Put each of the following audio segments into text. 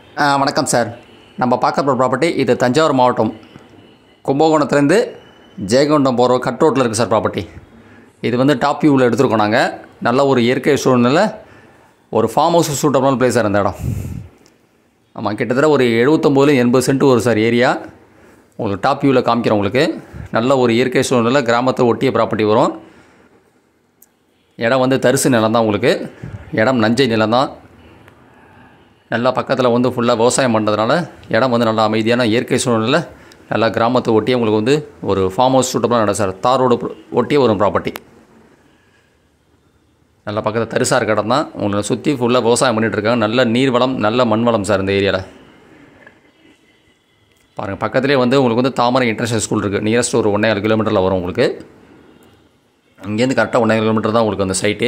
ஆ, வணக்கம் சார் நம்ம பார்க்க போகிற ப்ராப்பர்ட்டி இது தஞ்சாவூர் மாவட்டம் கும்பகோணத்துலேருந்து ஜெயங்கொண்டம் போகிற கட் ரோட்டில் இருக்குது சார் ப்ராப்பர்ட்டி இது வந்து டாப் வியூவில் எடுத்துருக்கோம் நாங்கள் நல்ல ஒரு இயற்கை சூழ்நிலை ஒரு ஃபார்ம் ஹவுஸ் சூட்டபிளான பிளேஸ் சார் இந்த இடம் ஆமாம் கிட்டத்தட்ட ஒரு எழுபத்தொம்போது எண்பது சென்ட் வரும் சார் ஏரியா உங்களுக்கு டாப் வியூவில் காமிக்கிறோம் உங்களுக்கு நல்ல ஒரு இயற்கை சூழ்நிலை கிராமத்தை ஒட்டிய ப்ராப்பர்ட்டி வரும் இடம் வந்து தரிசு நிலம் தான் உங்களுக்கு இடம் நஞ்சை நிலம் தான் நல்லா பக்கத்தில் வந்து ஃபுல்லாக விவசாயம் பண்ணுறதுனால இடம் வந்து நல்லா அமைதியான இயற்கை சூழ்நிலை நல்லா கிராமத்தை ஒட்டியே உங்களுக்கு வந்து ஒரு ஃபார்ம் ஹவுஸ் சூட்டபுளாக நட சார் தார் ரோடு ஒட்டியே வரும் ப்ராப்பர்ட்டி நல்லா பக்கத்தில் தரிசாக இருக்க இடம் தான் உங்களை சுற்றி ஃபுல்லாக விவசாயம் பண்ணிட்டு இருக்காங்க நல்ல நீர் வளம் நல்ல மண் வளம் சார் இந்த ஏரியாவில் பாருங்கள் பக்கத்துலேயே வந்து உங்களுக்கு வந்து தாமரை இன்டர்நேஷனல் ஸ்கூல் இருக்குது நியரஸ்ட் ஒரு ஒன்றே ஏழு கிலோமீட்டரில் வரும் உங்களுக்கு இங்கேருந்து கரெக்டாக ஒன்றே கிலோமீட்டர் தான் உங்களுக்கு அந்த சைட்டு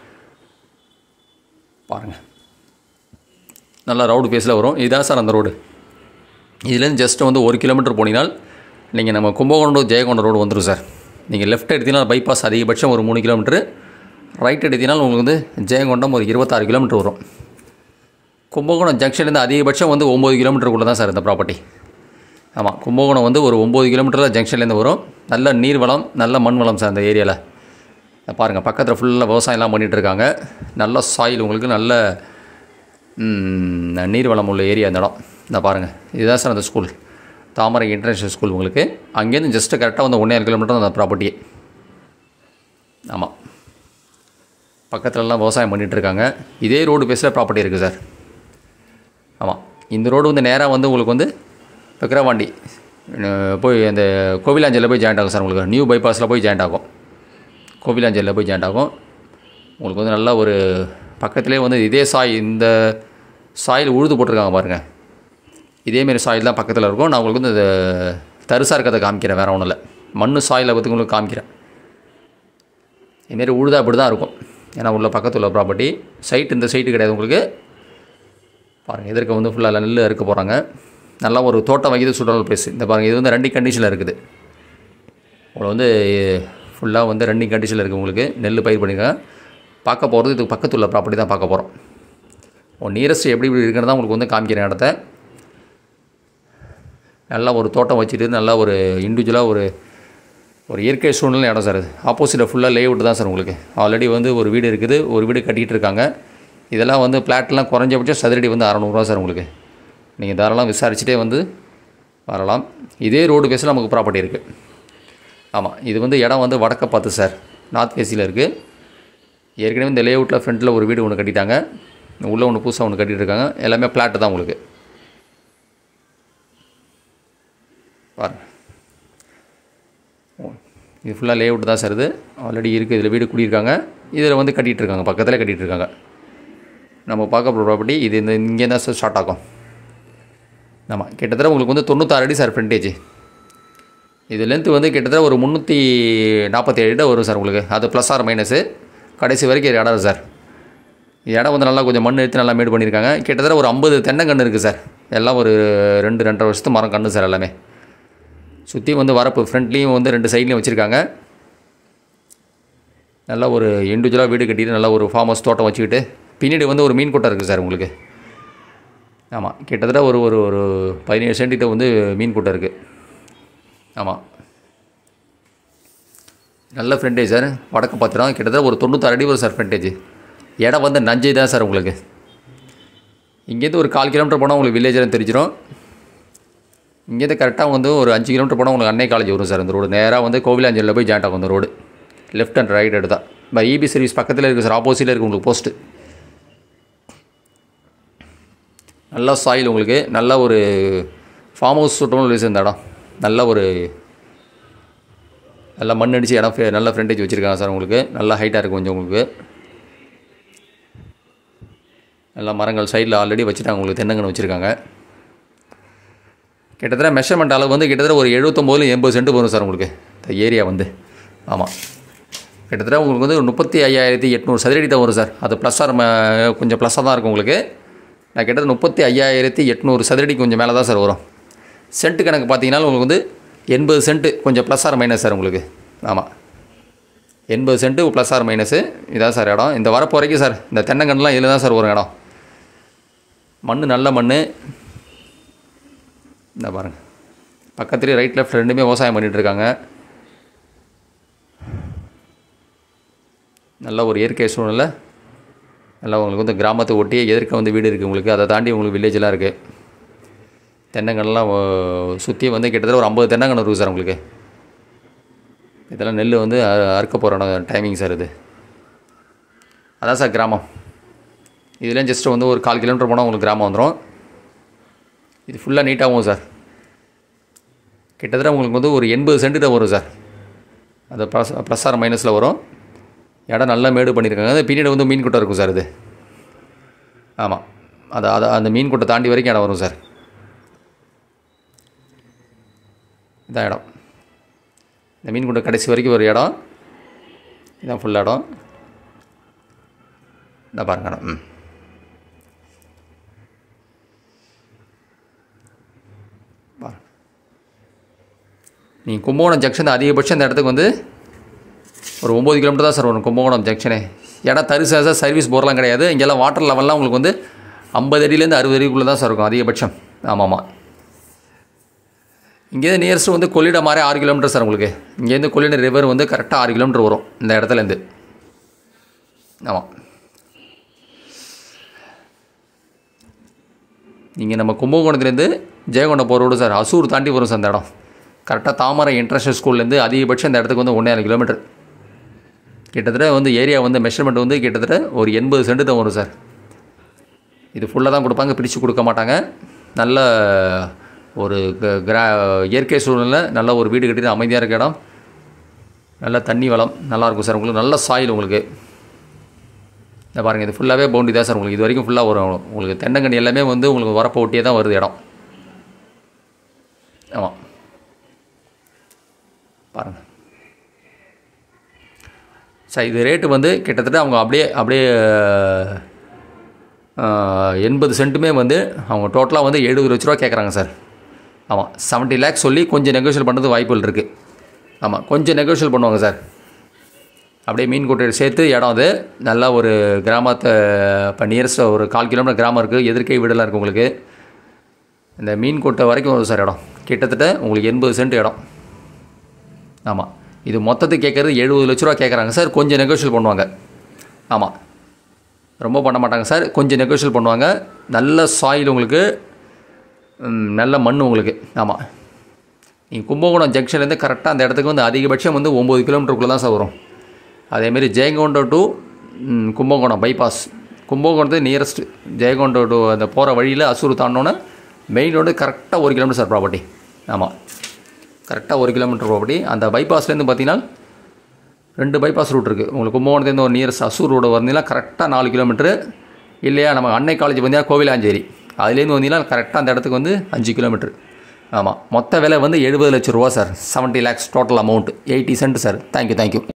பாருங்கள் நல்லா ரவுடு பேஸில் வரும் இதுதான் சார் அந்த ரோடு இதுலேருந்து ஜஸ்ட் வந்து ஒரு கிலோமீட்டர் போனீங்கன்னா நீங்கள் நம்ம கும்பகோணம் to ஜெயகொண்டம் ரோடு வந்துடும் சார் நீங்கள் லெஃப்ட் எடுத்தீங்கன்னா பைபாஸ் அதிகபட்சம் ஒரு மூணு கிலோமீட்டரு ரைட் எடுத்தீங்கன்னா உங்களுக்கு வந்து ஜெயங்கொண்டம் ஒரு இருபத்தாறு கிலோமீட்டர் வரும் கும்பகோணம் ஜங்ஷன்லேருந்து அதிகபட்சம் வந்து ஒம்பது கிலோமீட்டருக்குள்ளே தான் சார் இந்த ப்ராப்பர்ட்டி ஆமாம் கும்பகோணம் வந்து ஒரு ஒம்பது கிலோமீட்டரில் ஜங்ஷன்லேருந்து வரும் நல்ல நீர் வளம் நல்ல மண் வளம் சார் அந்த ஏரியாவில் பாருங்கள் பக்கத்தில் ஃபுல்லாக விவசாயம்லாம் பண்ணிகிட்டு இருக்காங்க நல்ல சாயில் உங்களுக்கு நல்ல ம், நீர் வளம் உள்ள ஏரியா இந்த இடம் இந்த பாருங்கள் இதுதான் சார் அந்த ஸ்கூல் தாமரை இன்டர்நேஷ்னல் ஸ்கூல் உங்களுக்கு அங்கேருந்து ஜஸ்ட்டு கரெக்டாக வந்து ஒன்றே கிலோமீட்டர் தான் அந்த ப்ராப்பர்ட்டியே ஆமாம் பக்கத்துலலாம் விவசாயம் பண்ணிகிட்டு இருக்காங்க இதே ரோடு பேஸில் ப்ராப்பர்ட்டி இருக்குது சார் ஆமாம் இந்த ரோடு வந்து நேராக வந்து உங்களுக்கு வந்து விக்கிரவாண்டி அஹ், போய் அந்த கோவிலாஞ்சலில் போய் ஜாயிண்ட் ஆகும் சார் உங்களுக்கு நியூ பைபாஸில் போய் ஜாயிண்ட் ஆகும் கோவிலாஞ்சலில் போய் ஜாயிண்ட் ஆகும் உங்களுக்கு வந்து நல்ல ஒரு பக்கத்துலேயே வந்து இதே சாய் இந்த சாயில் உழுது போட்டிருக்காங்க பாருங்கள் இதேமாரி சாயில் தான் பக்கத்தில் இருக்கும் நான் உங்களுக்கு வந்து இந்த தரிசாக இருக்கிறத காமிக்கிறேன் வேறு ஒன்றும் இல்லை மண் சாயிலை பற்றி உங்களுக்கு காமிக்கிறேன் இதுமாரி உழுதா அப்படி தான் இருக்கும் ஏன்னா உள்ள பக்கத்தில் உள்ள ப்ராப்பர்ட்டி சைட் இந்த சைட்டு கிடையாது உங்களுக்கு பாருங்கள் எதிர்க்க வந்து ஃபுல்லாக நெல் அறுக்க போகிறாங்க நல்லா ஒரு தோட்டம் வைக்கிறது சுற்றுலா பிளேஸ் இந்த பாருங்கள் இது வந்து ரன்னிங் கண்டிஷனில் இருக்குது உங்களை வந்து ஃபுல்லாக வந்து ரன்னிங் கண்டிஷனில் இருக்குது உங்களுக்கு நெல் பயிர் பண்ணியிருக்காங்க பார்க்க போகிறது இதுக்கு பக்கத்தில் உள்ள ப்ராப்பர்ட்டி தான் பார்க்க போகிறோம் உங்கள் நியரஸ்ட் எப்படி இப்படி இருக்குன்னு தான் உங்களுக்கு வந்து காமிக்கிறேன் இடத்த நல்லா ஒரு தோட்டம் வச்சுட்டு நல்லா ஒரு இண்டிவிஜுவலாக ஒரு ஒரு இயற்கை சூழ்நிலை இடம் சார் இது ஆப்போசிட்டில் ஃபுல்லாக லே தான் சார் உங்களுக்கு ஆல்ரெடி வந்து ஒரு வீடு இருக்குது ஒரு வீடு கட்டிகிட்டு இருக்காங்க இதெல்லாம் வந்து பிளாட்லாம் குறைஞ்சபட்சம் சதுரடி வந்து அறநூறுவா சார் உங்களுக்கு நீங்கள் தாராளம் விசாரிச்சுட்டே வந்து வரலாம் இதே ரோடு பேஸில் நமக்கு ப்ராப்பர்ட்டி இருக்குது ஆமாம் இது வந்து இடம் வந்து வடக்க பார்த்து சார் நார்த் ஃபேஸில் இருக்குது ஏற்கனவே இந்த லேஅவுட்டில் ஃப்ரண்ட்டில் ஒரு வீடு ஒன்று கட்டிட்டாங்க உள்ளே ஒன்று புதுசாக ஒன்று கட்டிட்டு இருக்காங்க எல்லாமே பிளாட்டு தான் உங்களுக்கு பாருங்க ஓ, இது ஃபுல்லாக லேஅவுட் தான் சார் இது ஆல்ரெடி இருக்குது இதில் வீடு குடியிருக்காங்க இதில் வந்து கட்டிகிட்டு இருக்காங்க பக்கத்தில் கட்டிகிட்டு இருக்காங்க நம்ம பார்க்க போகிற ப்ராப்பர்ட்டி இது இந்த இங்கே தான் சார் ஸ்டார்ட் ஆகும் ஆமாம் கிட்டத்தட்ட உங்களுக்கு வந்து தொண்ணூத்தாறு அடி சார் ஃப்ரண்டேஜ் இது லென்த்து வந்து கிட்டத்தட்ட ஒரு முந்நூற்றி நாற்பத்தேழு இடம் வரும் சார் உங்களுக்கு அது ப்ளஸ் ஆர் மைனஸு கடைசி வரைக்கும் இது இடம் சார் இடம் வந்து நல்லா கொஞ்சம் மண் எடுத்து நல்லா மேடு பண்ணியிருக்காங்க கிட்டத்தட்ட ஒரு ஐம்பது தென்னங்கன்று இருக்குது சார் எல்லாம் ஒரு ரெண்டு ரெண்டரை வருஷத்து மரம் கன்று சார் எல்லாமே சுற்றி வந்து வரப்பு ஃப்ரண்ட்லேயும் வந்து ரெண்டு சைட்லேயும் வச்சுருக்காங்க நல்லா ஒரு இண்டிவிஜுவலாக வீடு கட்டிட்டு நல்லா ஒரு ஃபார்ம் ஹவுஸ் தோட்டம் வச்சுக்கிட்டு பின்னாடி வந்து ஒரு மீன் கொட்டை இருக்குது சார் உங்களுக்கு ஆமாம் கிட்டத்தட்ட ஒரு ஒரு ஒரு பதினேழு சென்டிகிட்ட வந்து மீன் கூட்டம் இருக்குது ஆமாம் நல்ல ஃப்ரண்டேஜ் சார் வடக்கு பார்த்துடும் கிட்டத்தட்ட ஒரு தொண்ணூத்தாறு அடி வரும் சார் ஃப்ரண்டேஜ் இடம் வந்து நஞ்சை தான் சார் உங்களுக்கு இங்கேருந்து ஒரு கால் கிலோமீட்டர் போனால் உங்களுக்கு வில்லேஜில் தெரிஞ்சிடும் இங்கேருந்து கரெக்டாக வந்து ஒரு அஞ்சு கிலோமீட்டர் போனால் உங்களுக்கு அன்னை காலேஜ் வரும் சார் இந்த ரோடு நேராக வந்து கோவிலாஞ்சலில் போய் ஜாயிண்ட் ஆகும் இந்த ரோடு லெஃப்ட் அண்ட் ரைட் எடுத்தா இப்போ இபி சர்வீஸ் பக்கத்தில் இருக்குது சார் ஆப்போசிட்டில் இருக்குது உங்களுக்கு போஸ்ட்டு நல்ல சாயில் உங்களுக்கு நல்ல ஒரு ஃபார்ம் ஹவுஸ் சுட்டமும் பிளேஸ் இந்த இடம் நல்ல ஒரு நல்லா மண் அடித்து இடம் ஃபே- நல்ல ஃப்ரண்டேஜ் வச்சுருக்காங்க சார் உங்களுக்கு நல்லா ஹைட்டாக இருக்கும் கொஞ்சம் உங்களுக்கு நல்லா மரங்கள் சைடில் ஆல்ரெடி வச்சுட்டாங்க உங்களுக்கு தென்னங்கன்று வச்சுருக்காங்க கிட்டத்தட்ட மெஷர்மெண்ட் அளவு வந்து கிட்டத்தட்ட ஒரு எழுபத்தொம்போது எண்பது சென்ட் வரும் சார் உங்களுக்கு இந்த ஏரியா வந்து ஆமாம் கிட்டத்தட்ட உங்களுக்கு வந்து ஒரு முப்பத்தி ஐயாயிரத்தி எட்நூறு சதுரடி தான் வரும் சார் அது ப்ளஸ்ஸாக கொஞ்சம் ப்ளஸ்ஸாக தான் இருக்கும் உங்களுக்கு நான் கிட்டத்தட்ட முப்பத்தி ஐயாயிரத்தி எட்நூறு சதுரடி கொஞ்சம் மேலே தான் சார் வரும் சென்ட் கணக்கு பார்த்தீங்கன்னா உங்களுக்கு வந்து எண்பது சென்ட்டு கொஞ்சம் ப்ளஸ் ஆர் மைனஸ் சார் உங்களுக்கு ஆமாம் எண்பது சென்ட்டு ப்ளஸ் ஆர் மைனஸு இதான் சார் இடம் இந்த வரப்பு வரைக்கும் சார் இந்த தென்னங்கன்றுலாம் இதில் தான் சார் வரும் இடம் மண் நல்ல மண் இந்த பாருங்கள் பக்கத்துலேயே ரைட் லெஃப்ட் ரெண்டுமே விவசாயம் பண்ணிட்டு இருக்காங்க நல்ல ஒரு இயற்கை சூழ்நிலை நல்லா உங்களுக்கு வந்து கிராமத்தை ஒட்டியே எதிர்க்க வந்து வீடு இருக்குது உங்களுக்கு அதை தாண்டி உங்களுக்கு வில்லேஜெலாம் இருக்குது தென்னங்கன்லாம் சுற்றி வந்து கிட்டத்தட்ட ஒரு ஐம்பது தென்னங்கன்று இருக்குது சார் உங்களுக்கு இதெல்லாம் நெல் வந்து அ- அறுக்க போகிற டைமிங் சார் இது அதான் சார் கிராமம் இதுலேயும் ஜஸ்ட் வந்து ஒரு கால் கிலோமீட்டர் போனால் உங்களுக்கு கிராமம் வந்துடும் இது ஃபுல்லாக நீட்டாகவும் சார் கிட்டத்தட்ட உங்களுக்கு வந்து ஒரு எண்பது சென்ட்டு தான் வரும் சார் அது ப்ளஸ் ப்ளஸ் ஆர் மைனஸில் வரும் இடம் நல்லா மேடு பண்ணியிருக்காங்க அது பின்னாடி வந்து மீன் குட்டை இருக்கும் சார் இது ஆமாம் அது அது அந்த மீன் குட்டை தாண்டி வரைக்கும் இடம் வரும் சார் இதான் இடம் இந்த மீன் குட்டை கடைசி வரைக்கும் ஒரு இடம் இதான் ஃபுல் இடம் இந்த பாருங்க இடம் ம் பாருங்க நீங்கள் கும்பகோணம் ஜங்ஷன் அதிகபட்சம் இந்த இடத்துக்கு வந்து ஒரு ஒம்பது கிலோமீட்டர் தான் சார் வரும் கும்பகோணம் ஜங்ஷனே இடம் தரிசா சார் சர்வீஸ் போர்லாம் கிடையாது இங்கெல்லாம் வாட்டர் லெவல்லாம் உங்களுக்கு வந்து ஐம்பது அடியிலேருந்து அறுபது அடிக்குள்ளே தான் சார் இருக்கும் அதிகபட்சம் ஆமாம் ஆமாம் இங்கேருந்து நியரஸ்ட் வந்து கொள்ளிடம் மாதிரி ஆறு கிலோமீட்டர் சார் உங்களுக்கு இங்கேருந்து கொள்ளிடம் ரிவர் வந்து கரெக்டாக ஆறு கிலோமீட்டர் வரும் இந்த இடத்துலேருந்து ஆமாம் நீங்கள் நம்ம கும்பகோணத்துலேருந்து ஜெயகொண்டம் போகிற ரோடு சார் அசூர் தாண்டி வரும் சார் அந்த இடம் கரெக்டாக தாமரை இன்டர்நேஷனல் ஸ்கூல்லேருந்து அதிகபட்சம் இந்த இடத்துக்கு வந்து ஒன்றே கிலோமீட்டர் கிட்டத்தட்ட வந்து ஏரியா வந்து மெஷர்மெண்ட் வந்து கிட்டத்தட்ட ஒரு எண்பது சென்ட் தான் வரும் சார் இது ஃபுல்லாக தான் கொடுப்பாங்க பிரித்து கொடுக்க மாட்டாங்க நல்ல ஒரு க- கிரா இயற்கை சூழ்நிலை நல்ல ஒரு வீடு கட்டி அமைதியாக இருக்க இடம் நல்ல தண்ணி வளம் நல்லாயிருக்கும் சார் உங்களுக்கு நல்ல சாயில் உங்களுக்கு இந்த பாருங்கள் இது ஃபுல்லாகவே பவுண்டி தான் சார் உங்களுக்கு இது வரைக்கும் ஃபுல்லாக வரும் உங்களுக்கு தென்னங்கனி எல்லாமே வந்து உங்களுக்கு வரப்போ ஒட்டியே தான் வருது இடம் ஆமாம் பாருங்கள் சார் இது ரேட்டு வந்து கிட்டத்தட்ட அவங்க அப்படியே அப்படியே ஆஹ், எண்பது சென்ட்டுமே வந்து அவங்க டோட்டலாக வந்து எழுபது லட்ச ரூபா கேட்குறாங்க சார் ஆமாம் செவன்ட்டி லேக்ஸ் சொல்லி கொஞ்சம் நெகோஷியல் பண்ணுறது வாய்ப்புகள் இருக்குது ஆமாம் கொஞ்சம் நெகோஷியல் பண்ணுவாங்க சார் அப்படியே மீன் கூட்டையோட சேர்த்து இடம் அது நல்லா ஒரு கிராமத்தை இப்போ நியரஸ்ட் ஒரு கால் கிலோமீட்டர் கிராமம் இருக்குது எதிர்க்கை வீடெல்லாம் இருக்குது உங்களுக்கு இந்த மீன் கூட்டை வரைக்கும் வரும் சார் இடம் கிட்டத்தட்ட உங்களுக்கு எண்பது சென்ட் இடம் ஆமாம் இது மொத்தத்துக்கு கேட்குறது எழுபது லட்ச ரூபா கேட்குறாங்க சார் கொஞ்சம் நெகோஷியல் பண்ணுவாங்க ஆமாம் ரொம்ப பண்ண மாட்டாங்க சார் கொஞ்சம் நெகோஷியல் பண்ணுவாங்க நல்ல சாயில் உங்களுக்கு ம், நல்ல மண் உங்களுக்கு ஆமாம் நீங்கள் கும்பகோணம் ஜங்ஷன்லேருந்து கரெக்டாக அந்த இடத்துக்கு வந்து அதிகபட்சம் வந்து ஒம்பது கிலோமீட்டருக்குள்ளே தான் சார் வரும் அதேமாரி ஜெயங்கொண்டம் டு ம், கும்பகோணம் பைபாஸ் கும்பகோணத்து நியரஸ்ட் ஜெயங்கொண்டம் டு அந்த போகிற வழியில் அசூர் தாண்டோன்னே மெயின் ரோடு கரெக்டாக ஒரு கிலோமீட்டர் சார் ப்ராப்பர்ட்டி ஆமாம் கரெக்டாக ஒரு கிலோமீட்டர் ப்ராப்பர்ட்டி அந்த பைபாஸ்லேருந்து பார்த்தீங்கன்னா ரெண்டு பைபாஸ் ரூட் இருக்குது உங்களுக்கு கும்பகோணத்துலேருந்து ஒரு நியரஸ்ட் அசூர் ரோடு வந்தீங்கன்னா கரெக்டாக நாலு கிலோமீட்டரு இல்லையா நம்ம அன்னை காலேஜ் பார்த்தீங்கன்னா கோவிலாஞ்சேரி அதுலேருந்து வந்தீங்கன்னா கரெக்டாக அந்த இடத்துக்கு வந்து அஞ்சு கிலோமீட்டர் ஆமாம் மொத்த விலை வந்து எழுபது லட்ச ரூபா sir seventy lakhs total amount eighty cent sir thank you thank you